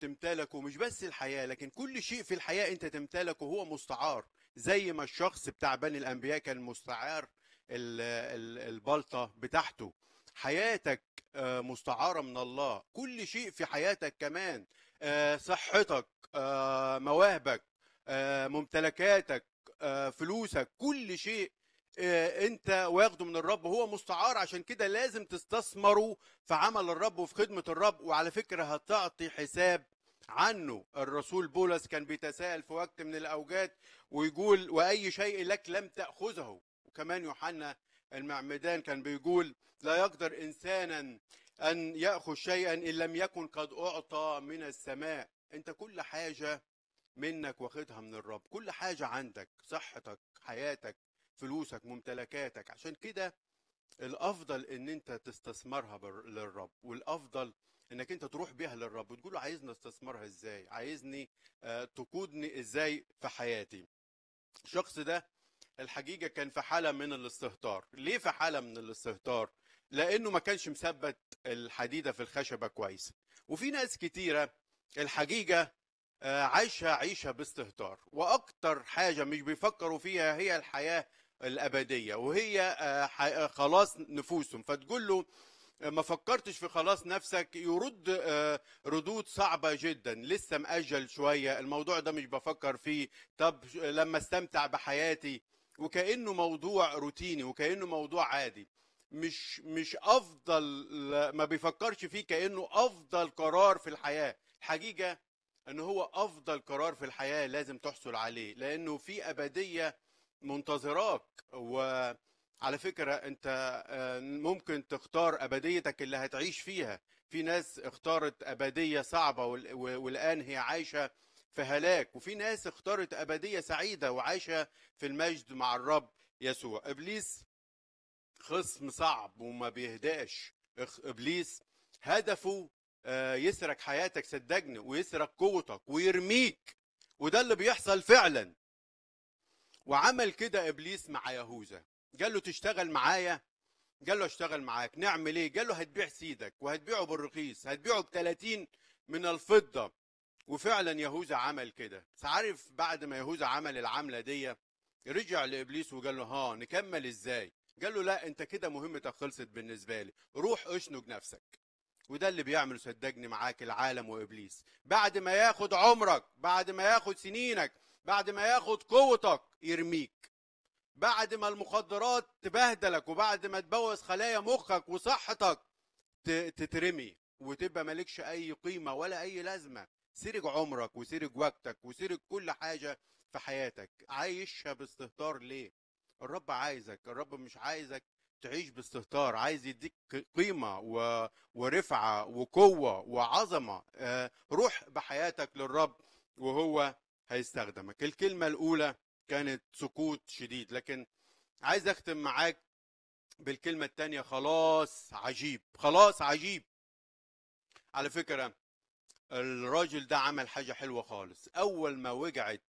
تمتلكه مش بس الحياة لكن كل شيء في الحياة انت تمتلكه هو مستعار زي ما الشخص بتاع بني الانبياء كان مستعار ال- ال- البلطة بتاعته حياتك آه، مستعارة من الله كل شيء في حياتك كمان آه، صحتك آه، مواهبك آه، ممتلكاتك آه، فلوسك كل شيء آه، انت واخده من الرب هو مستعار عشان كده لازم تستثمره في عمل الرب وفي خدمة الرب وعلى فكرة هتعطي حساب عنه الرسول بولس كان بيتساءل في وقت من الأوجات ويقول وأي شيء لك لم تأخذه وكمان يوحنا المعمدان كان بيقول لا يقدر إنسانا أن يأخذ شيئا إن لم يكن قد أعطى من السماء أنت كل حاجة منك واخدها من الرب كل حاجة عندك صحتك حياتك فلوسك ممتلكاتك عشان كده الافضل ان انت تستثمرها بر- للرب والافضل انك انت تروح بيها للرب وتقول له عايزني استثمرها ازاي عايزني آه، تقودني ازاي في حياتي الشخص ده الحقيقه كان في حاله من الاستهتار ليه في حاله من الاستهتار لانه ما كانش مثبت الحديده في الخشبه كويس وفي ناس كتيره الحقيقه آه، عايشه عيشه باستهتار واكتر حاجه مش بيفكروا فيها هي الحياه الابديه وهي آه، ح- آه، خلاص نفوسهم فتقول له آه، ما فكرتش في خلاص نفسك يرد آه، ردود صعبه جدا لسه مأجل شويه الموضوع ده مش بفكر فيه طب ش- لما استمتع بحياتي وكانه موضوع روتيني وكانه موضوع عادي مش مش افضل ما بيفكرش فيه كانه افضل قرار في الحياه الحقيقه ان هو افضل قرار في الحياه لازم تحصل عليه لانه في ابديه منتظراك وعلى فكره انت آه، ممكن تختار ابديتك اللي هتعيش فيها في ناس اختارت ابديه صعبه وال- والان هي عايشه في هلاك وفي ناس اختارت ابديه سعيده وعايشه في المجد مع الرب يسوع ابليس خصم صعب وما بيهداش إخ- ابليس هدفه آه، يسرق حياتك صدقني ويسرق قوتك ويرميك وده اللي بيحصل فعلا وعمل كده ابليس مع يهوذا قال له تشتغل معايا قال له اشتغل معاك نعمل ايه قال له هتبيع سيدك وهتبيعه بالرخيص هتبيعه ب 30 من الفضه وفعلا يهوذا عمل كده بس عارف بعد ما يهوذا عمل العمله دي رجع لابليس وقال له ها نكمل ازاي قال له لا انت كده مهمتك خلصت بالنسبه لي روح اشنج نفسك وده اللي بيعمله صدقني معاك العالم وابليس بعد ما ياخد عمرك بعد ما ياخد سنينك بعد ما ياخد قوتك يرميك بعد ما المخدرات تبهدلك وبعد ما تبوظ خلايا مخك وصحتك ت- تترمي وتبقى مالكش اي قيمه ولا اي لازمه سرق عمرك وسرق وقتك وسرق كل حاجه في حياتك عايشها باستهتار ليه الرب عايزك الرب مش عايزك تعيش باستهتار عايز يديك قيمه و... ورفعه وقوه وعظمه آه، روح بحياتك للرب وهو هيستخدمك الكلمه الاولى كانت سكوت شديد لكن عايز اختم معاك بالكلمه الثانيه خلاص عجيب خلاص عجيب على فكره الراجل ده عمل حاجه حلوه خالص اول ما وجعت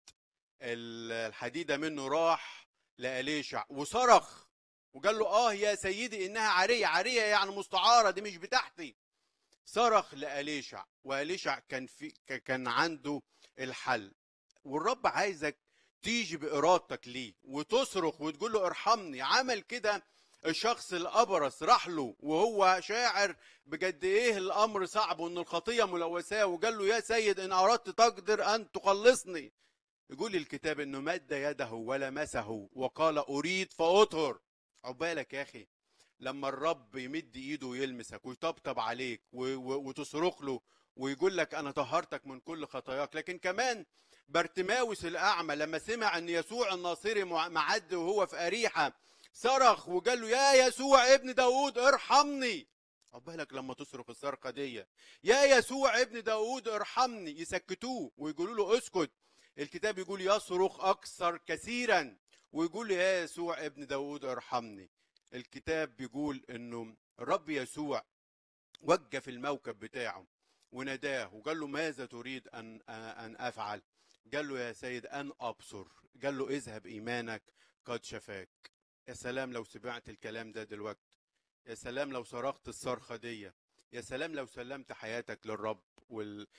الحديده منه راح لأليشع وصرخ وقال له اه يا سيدي انها عاريه عاريه يعني مستعاره دي مش بتاعتي صرخ لأليشع وأليشع كان في كان عنده الحل والرب عايزك تيجي بإرادتك ليه وتصرخ وتقول له ارحمني عمل كده الشخص الأبرص راح له وهو شاعر بجد ايه الأمر صعب وان الخطية ملوثاه وقال له يا سيد ان أردت تقدر أن تخلصني يقول الكتاب انه مد يده ولمسه وقال اريد فاطهر عقبالك يا اخي لما الرب يمد ايده ويلمسك ويطبطب عليك و- و- وتصرخ له ويقول لك انا طهرتك من كل خطاياك لكن كمان بارتماوس الاعمى لما سمع ان يسوع الناصري مع- معدي وهو في اريحه صرخ وقال له يا يسوع ابن داود ارحمني عقبالك لما تصرخ الصرخه دي يا يسوع ابن داود ارحمني يسكتوه ويقولوا له اسكت الكتاب يقول يصرخ اكثر كثيرا ويقول يا يسوع ابن داود ارحمني الكتاب بيقول انه الرب يسوع وقف الموكب بتاعه وناداه وقال له ماذا تريد ان ان افعل قال له يا سيد ان ابصر قال له اذهب ايمانك قد شفاك يا سلام لو سمعت الكلام ده دلوقتي يا سلام لو صرخت الصرخه دي يا سلام لو سلمت حياتك للرب وال...